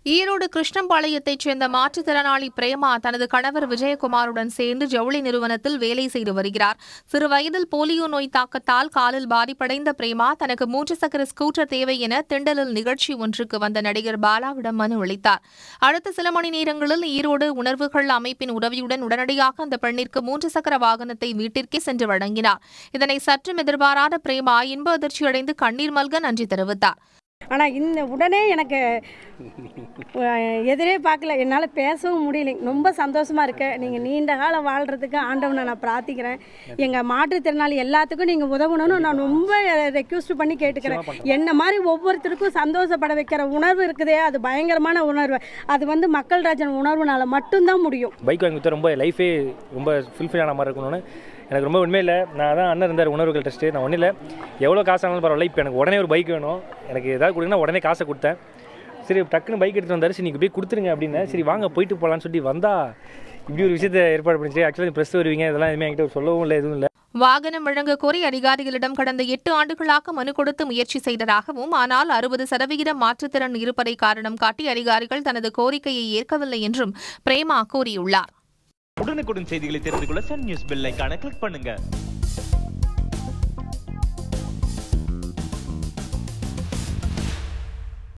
ஈரோடு கிருஷ்ணம்பாளையத்தைச் சேர்ந்த மாற்றுத்திறனாளி பிரேமா தனது கணவர் விஜயகுமாருடன் சேர்ந்து ஜவுளி நிறுவனத்தில் வேலை செய்து வருகிறார் சிறு வயதில் போலியோ நோய் தாக்கத்தால் காலில் பாதிப்படைந்த பிரேமா தனக்கு மூன்று சக்கர ஸ்கூட்டர் தேவை என திண்டலில் நிகழ்ச்சி ஒன்றுக்கு வந்த நடிகர் பாலாவிடம் மனு அளித்தார் அடுத்த சில மணி நேரங்களில் ஈரோடு உணர்வுகள் அமைப்பின் உதவியுடன் உடனடியாக அந்த பெண்ணிற்கு மூன்று சக்கர வாகனத்தை வீட்டிற்கே சென்று வழங்கினார் இதனை சற்றும் எதிர்பாராத பிரேமா இன்ப அதிர்ச்சியடைந்து கண்ணீர் மல்க நன்றி தெரிவித்தார் ஆனால் இந்த உடனே எனக்கு அஹ், எதிரே பார்க்கல என்னால் பேசவும் முடியல ரொம்ப சந்தோஷமாக இருக்கு நீங்கள் நீண்ட காலம் வாழ்கிறதுக்கு ஆண்டவனை நான் பிரார்த்திக்கிறேன் எங்கள் மாற்றுத்திறனாளி எல்லாத்துக்கும் நீங்கள் உதவணும்னு நான் ரொம்ப ரெக்வஸ்ட் பண்ணி கேட்டுக்கிறேன் என்ன மாதிரி ஒவ்வொருத்தருக்கும் சந்தோஷப்பட வைக்கிற உணர்வு இருக்குதே அது பயங்கரமான உணர்வு அது வந்து மக்கள் ராஜன் உணர்வுனால மட்டும்தான் முடியும் பைக் வாங்கி கொடுத்தா ரொம்ப லைஃபே ரொம்ப ஃபுல்ஃபில் ஆன மாதிரி இருக்கணும்னு எனக்கு ரொம்ப உண்மையில் நான் தான் அண்ணன் இருந்தார் உணர்வுகள் டெஸ்ட்டு நான் ஒன்றும் இல்லை எவ்வளோ காசு ஆனாலும் பரவாயில்ல இப்போ எனக்கு உடனே ஒரு பைக் வேணும் எனக்கு ஏதாவது கொடுங்கன்னா உடனே காசை கொடுத்தேன் சரி டக்குன்னு பைக் எடுத்து வந்தார் சரி நீங்கள் போய் கொடுத்துருங்க அப்படின்னு சரி வாங்க போயிட்டு போகலான்னு சொல்லி வந்தால் இப்படி ஒரு விஷயத்தை ஏற்பாடு பண்ணிச்சு ஆக்சுவலாக ப்ரெஸ் வருவீங்க இதெல்லாம் எதுவுமே என்கிட்ட சொல்லவும் இல்லை எதுவும் இல்லை வாகனம் வழங்க கோரி அதிகாரிகளிடம் கடந்த எட்டு ஆண்டுகளாக மனு கொடுத்து முயற்சி செய்ததாகவும் ஆனால் அறுபது சதவிகிதம் மாற்றுத்திறன் இருப்பதை காரணம் காட்டி அதிகாரிகள் தனது கோரிக்கையை ஏற்கவில்லை என்றும் பிரேமா கூறியுள்ளார் உடனுக்குடன் செய்திகளை தெரிந்து கொள்ள சன் நியூஸ் பெல் ஐகானை கிளிக் பண்ணுங்க